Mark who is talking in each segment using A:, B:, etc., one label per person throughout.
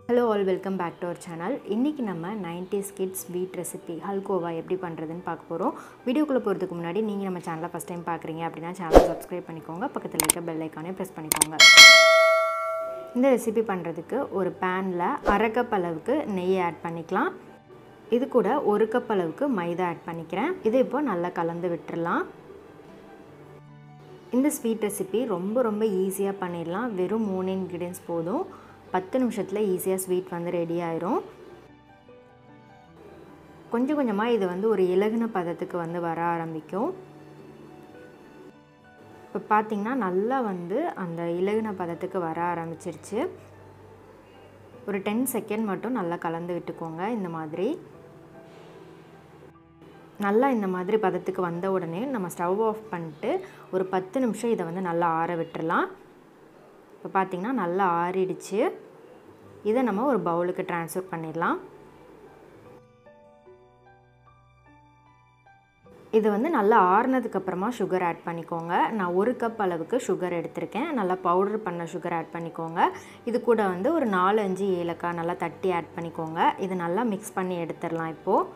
A: hello all welcome back to our channel இன்றைக்கி நம்ம 90s kids sweet recipe ஹல்கோவா எப்படி பண்ணுறதுன்னு பார்க்க போகிறோம் வீடியோக்குள்ளே போகிறதுக்கு முன்னாடி நீங்கள் நம்ம சேனலை ஃபஸ்ட் டைம் பார்க்குறீங்க அப்படின்னா சேனலை சப்ஸ்கிரைப் பண்ணிக்கோங்க பக்கத்தில் இருக்க பெல் ஐக்கானே ப்ரெஸ் பண்ணிக்கோங்க இந்த ரெசிபி பண்ணுறதுக்கு ஒரு பேனில் அரை கப் அளவுக்கு நெய் ஆட் பண்ணிக்கலாம் இது கூட ஒரு கப் அளவுக்கு மைதா ஆட் பண்ணிக்கிறேன் இதை இப்போ நல்லா கலந்து விட்டுறலாம் இந்த ஸ்வீட் ரெசிபி ரொம்ப ரொம்ப ஈஸியாக பண்ணிடலாம் வெறும் மூணு இன்க்ரீடியன்ஸ் போதும் பத்து நிமிஷத்தில் ஈஸியாக ஸ்வீட் வந்து ரெடி ஆயிரும் கொஞ்சம் கொஞ்சமாக இது வந்து ஒரு இலகுன பதத்துக்கு வந்து வர ஆரம்பிக்கும் இப்போ பார்த்திங்கன்னா நல்லா வந்து அந்த இலகுன பதத்துக்கு வர ஆரம்பிச்சிருச்சு ஒரு டென் செகண்ட் மட்டும் நல்லா கலந்து விட்டுக்கோங்க இந்த மாதிரி நல்லா இந்த மாதிரி பதத்துக்கு வந்த உடனே நம்ம ஸ்டவ் ஆஃப் பண்ணிட்டு ஒரு பத்து நிமிஷம் இதை வந்து நல்லா ஆற விட்டுறலாம் இப்போ பார்த்திங்கன்னா நல்லா ஆறிடுச்சு இதை நம்ம ஒரு பவுலுக்கு ட்ரான்ஸ்ஃபர் பண்ணிடலாம் இது வந்து நல்லா ஆறுனதுக்கப்புறமா சுகர் ஆட் பண்ணிக்கோங்க நான் ஒரு கப் அளவுக்கு சுகர் எடுத்திருக்கேன் நல்லா பவுடர் பண்ண சுகர் ஆட் பண்ணிக்கோங்க இது கூட வந்து ஒரு நாலு அஞ்சு ஏலக்காய் நல்லா தட்டி ஆட் பண்ணிக்கோங்க இது நல்லா மிக்ஸ் பண்ணி எடுத்துடலாம் இப்போது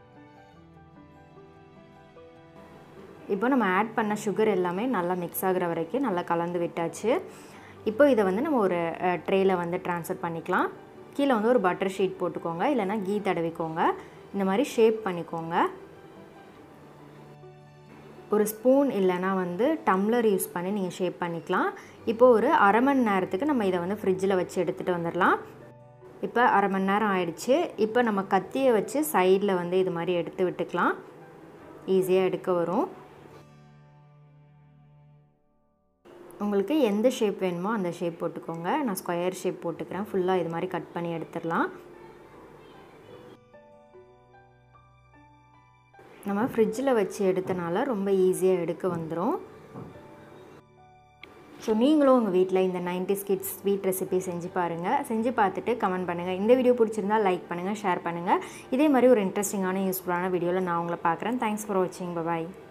A: இப்போ நம்ம ஆட் பண்ண சுகர் எல்லாமே நல்லா மிக்ஸ் ஆகிற வரைக்கும் நல்லா கலந்து விட்டாச்சு இப்போ இதை வந்து நம்ம ஒரு ட்ரேயில் வந்து ட்ரான்ஸ்ஃபர் பண்ணிக்கலாம் கீழே வந்து ஒரு பட்டர் ஷீட் போட்டுக்கோங்க இல்லைனா கீ தடவிக்கோங்க இந்த மாதிரி ஷேப் பண்ணிக்கோங்க ஒரு ஸ்பூன் இல்லைனா வந்து டம்ளர் யூஸ் பண்ணி நீங்கள் ஷேப் பண்ணிக்கலாம் இப்போது ஒரு அரை மணி நேரத்துக்கு நம்ம இதை வந்து ஃப்ரிட்ஜில் வச்சு எடுத்துகிட்டு வந்துடலாம் இப்போ அரை மணி நேரம் ஆயிடுச்சு இப்போ நம்ம கத்தியை வச்சு சைடில் வந்து இது மாதிரி எடுத்து விட்டுக்கலாம் ஈஸியாக எடுக்க வரும் உங்களுக்கு எந்த ஷேப் வேணுமோ அந்த ஷேப் போட்டுக்கோங்க நான் ஸ்கொயர் ஷேப் போட்டுக்கிறேன் ஃபுல்லாக இது மாதிரி கட் பண்ணி எடுத்துடலாம் நம்ம ஃப்ரிட்ஜில் வச்சு எடுத்தனால ரொம்ப ஈஸியாக எடுக்க வந்துடும் ஸோ நீங்களும் உங்கள் வீட்டில் இந்த நைன்டிஸ் கிட்ஸ் ஸ்வீட் ரெசிபி செஞ்சு பாருங்கள் செஞ்சு பார்த்துட்டு கமெண்ட் பண்ணுங்கள் இந்த வீடியோ பிடிச்சிருந்தா லைக் பண்ணுங்கள் ஷேர் பண்ணுங்கள் இதே மாதிரி ஒரு இன்ட்ரெஸ்டிங்கான யூஸ்ஃபுல்லான வீடியோவில் நான் உங்களை பார்க்குறேன் தேங்க்ஸ் ஃபார் வாட்சிங் பாய்